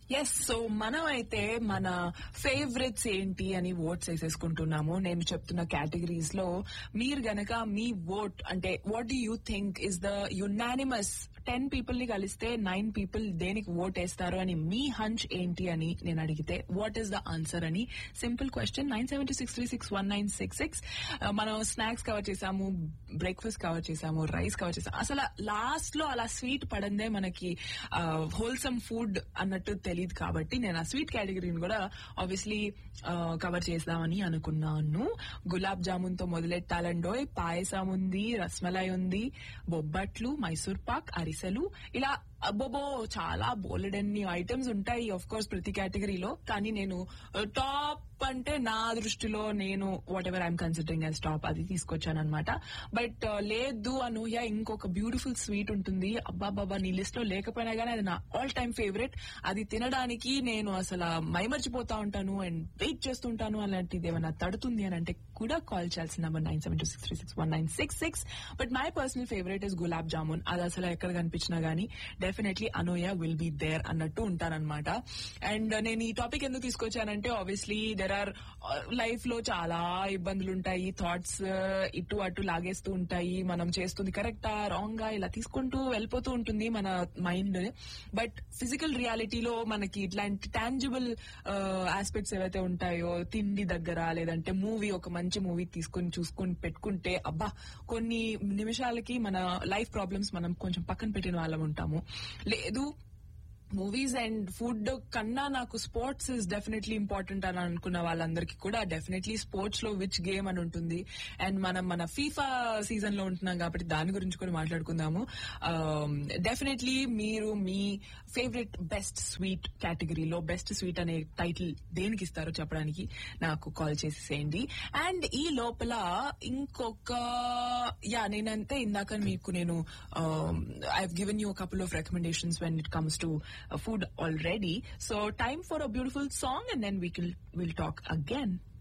Yes so మనం అయితే మన ఫేవరెట్స్ ఏంటి అని ఓట్స్ వేసేసుకుంటున్నాము నేను చెప్తున్న కేటగిరీస్ లో మీరు గనక మీ ఓట్ అంటే what do you think is the unanimous ten people ని కలిస్తే నైన్ పీపుల్ దేనికి ఓట్ వేస్తారు అని మీ హంచ్ ఏంటి అని నేను అడిగితే వాట్ ఈస్ ద ఆన్సర్ అని simple question nine seven six three six one nine six six మనం స్నాక్స్ కవర్ చేసాము బ్రేక్ఫాస్ట్ కవర్ చేసాము రైస్ కవర్ చేసాము అసలు లాస్ట్ లో అలా స్వీట్ పడందే మనకి హోల్సమ్ ఫుడ్ అన్నట్టు తెలియదు కాబట్టి నేను ఆ స్వీట్ కేటగిరీని కూడా ఆబ్వియస్లీ కవర్ చేద్దామని అనుకున్నాను గులాబ్ జామున్ తో మొదలెట్టాలండోయ్ పాయసం ఉంది రస్మలై ఉంది బొబ్బట్లు మైసూర్ పాక్ అరిసెలు ఇలా అబ్బోబో చాలా బోలెడన్ని ఐటమ్స్ ఉంటాయి ఆఫ్ కోర్స్ ప్రతి కేటగిరీలో కానీ నేను టాప్ అంటే నా దృష్టిలో నేను whatever I'm considering as top అది తీసుకొచ్చాను అనమాట బట్ లేదు అనూహ్య ఇంకొక బ్యూటిఫుల్ స్వీట్ ఉంటుంది అబ్బా బాబా నీ లిస్ట్ లో లేకపోయినా కానీ అది నా ఆల్ టైమ్ ఫేవరెట్ అది తినడానికి నేను అసలు మైమర్చిపోతా ఉంటాను అండ్ వెయిట్ చేస్తుంటాను అలాంటిది ఏమైనా తడుతుంది అని అంటే కూడా కాల్ చేయాల్సిన number nine seven two six three six one nine six six but my personal favourite is gulab jamun అది అసలు ఎక్కడ కనిపించినా గానీ డెఫినెట్లీ అనోయ విల్ బీ దేర్ అన్నట్టు ఉంటానన్నమాట అండ్ నేను ఈ టాపిక్ ఎందుకు తీసుకొచ్చానంటే ఆబ్వియస్లీ దెర్ ఆర్ లైఫ్ లో చాలా ఇబ్బందులు ఉంటాయి థాట్స్ ఇటు అటు లాగేస్తూ ఉంటాయి మనం చేస్తుంది కరెక్టా రాంగ్ గా ఇలా తీసుకుంటూ వెళ్ళిపోతూ ఉంటుంది మన మైండ్ బట్ ఫిజికల్ రియాలిటీలో మనకి ఇట్లాంటి టాంజిబుల్ ఆస్పెక్ట్స్ ఏవైతే ఉంటాయో తిండి దగ్గర లేదంటే మూవీ ఒక మంచి మూవీ తీసుకొని చూసుకొని పెట్టుకుంటే అబ్బా కొన్ని నిమిషాలకి మన లైఫ్ ప్రాబ్లమ్స్ మనం కొంచెం పక్కన పెట్టిన వాళ్ళం ఉంటాము లేదు మూవీస్ అండ్ ఫుడ్ కన్నా నాకు స్పోర్ట్స్ ఇస్ డెఫినెట్లీ ఇంపార్టెంట్ అని అనుకున్న వాళ్ళందరికీ కూడా డెఫినెట్లీ స్పోర్ట్స్ లో విచ్ గేమ్ అని ఉంటుంది అండ్ మనం మన ఫీఫా సీజన్ లో ఉంటున్నాం కాబట్టి దాని గురించి కూడా మాట్లాడుకుందాము డెఫినెట్లీ మీరు మీ ఫేవరెట్ బెస్ట్ స్వీట్ కేటగిరీలో బెస్ట్ స్వీట్ అనే టైటిల్ దేనికి ఇస్తారో చెప్పడానికి నాకు కాల్ చేసేసేయండి అండ్ ఈ లోపల ఇంకొక యా నేనంతే ఇందాక మీకు నేను I given you couple of recommendations when it comes to food already. So time for a beautiful song and then we can, we'll talk again.